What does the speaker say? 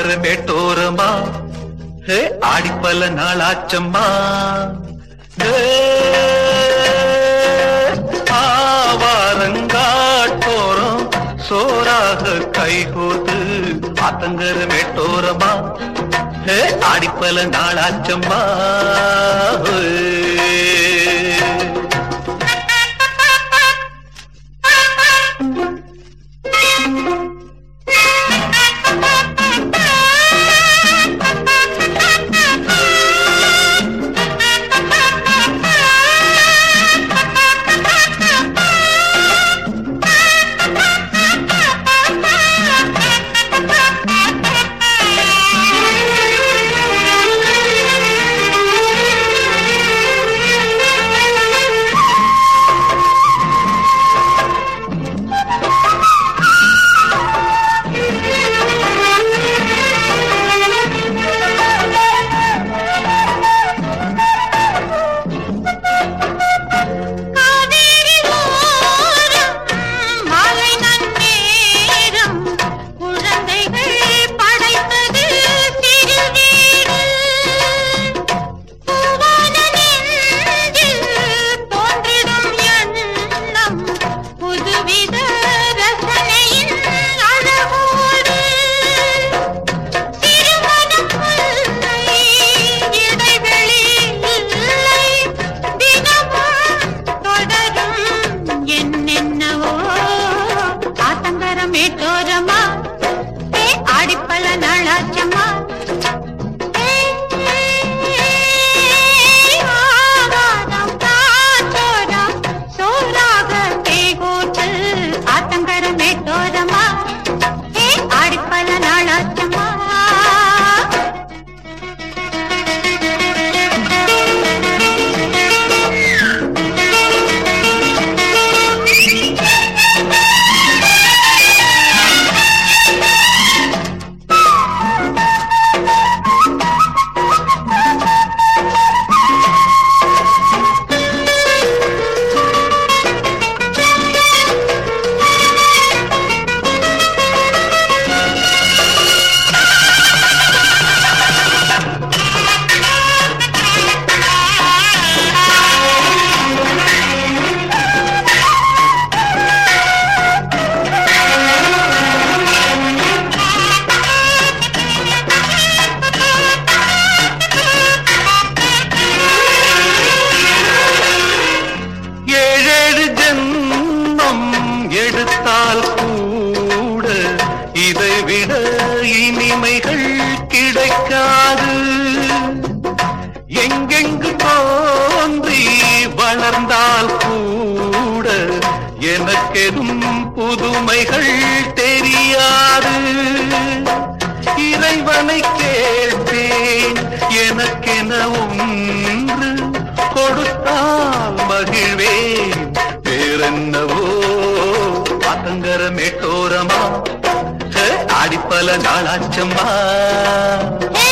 ஆத்தங்கர மேட்டோரமா ஹே ஆடிப்பல நாளாச்சம்மா ஹே, ஆவாரங்காட்டோரம் சோறாக கைகோத்து ஆத்தங்கர மேட்டோரமா ஹே ஆடிப்பல நாளாச்சம்மா ஹே. காவேரி ஓரம் மாலை நன்னேரம் குழந்தைகள் படைத்தது திருவீடு பூவான நெஞ்சில் தோன்றிடும் எண்ணம் புதுவித ரசனையின் அழகோடு திருமணம் இல்லை இடைவெளி இல்லை தினமும் தொடரும் என்னென்னவோ ஆத்தங்கரம் மேட்டோரமா ஏ ஆடிப்பல நாளாச்சம்மா ஏ, ஆவாரம் காற்றோரம் சோறாக தேகோட்டு ஆத்தங்கரம் மேட்டோரமா ஏ ஆடிப்பல நாளாச்சம்மா ஏழேழு ஜென்மம் எடுத்தால் கூட இதை விட இனிமைகள் கிடைக்காது எங்கெங்கு தோன்றி வளர்ந்தால் கூட எனக்கெதும் புதுமைகள் தெரியாது இறைவனை கேட்பேன் எனக்கென ஒன்று கொடுத்தால் மகிழ்வேன் வேறென்னவோ ஆத்தங்கர மேட்டோரமா ஹே, ஆடிப்பல நாளாச்சம்மா ஏ